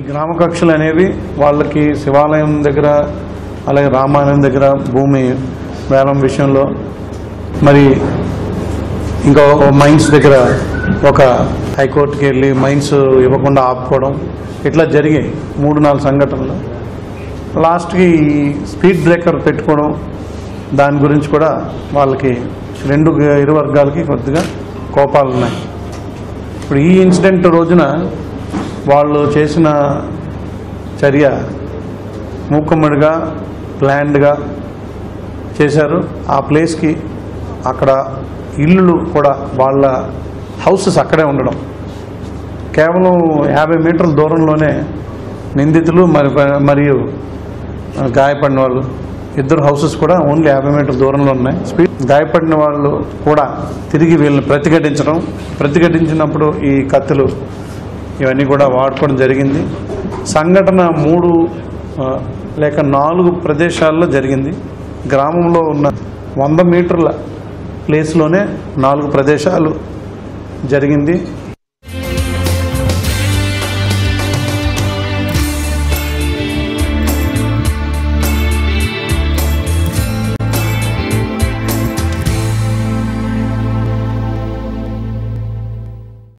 గ్రామ కక్షలు అనేవి వాళ్ళకి శివాలయం దగ్గర అలాగే రామాలయం దగ్గర భూమి వేలం విషయంలో మరి ఇంకా మైన్స్ దగ్గర ఒక హైకోర్టుకి వెళ్ళి మైన్స్ ఇవ్వకుండా ఆపుకోవడం ఇట్లా జరిగాయి మూడు నాలుగు సంఘటనలు లాస్ట్కి ఈ స్పీడ్ బ్రేకర్ పెట్టుకోవడం దాని గురించి కూడా వాళ్ళకి రెండు ఇరు వర్గాలకి కొద్దిగా కోపాలు ఉన్నాయి ఇప్పుడు ఈ ఇన్సిడెంట్ రోజున వాళ్ళు చేసిన చర్య మూకుమ్మడిగా ప్లాన్డ్గా చేశారు ఆ ప్లేస్కి అక్కడ ఇల్లులు కూడా వాళ్ళ హౌసెస్ అక్కడే ఉండడం కేవలం యాభై మీటర్ల దూరంలోనే నిందితులు మరి మరియు గాయపడిన వాళ్ళు ఇద్దరు హౌసెస్ కూడా ఓన్లీ యాభై మీటర్ల దూరంలో ఉన్నాయి స్పీడ్ గాయపడిన వాళ్ళు కూడా తిరిగి వీళ్ళని ప్రతిఘటించడం ప్రతిఘటించినప్పుడు ఈ కత్తులు ఇవన్నీ కూడా వాడుకోవడం జరిగింది సంఘటన మూడు ఆ, లేక నాలుగు ప్రదేశాల్లో జరిగింది గ్రామంలో ఉన్న వంద మీటర్ల ప్లేస్లోనే నాలుగు ప్రదేశాలు జరిగింది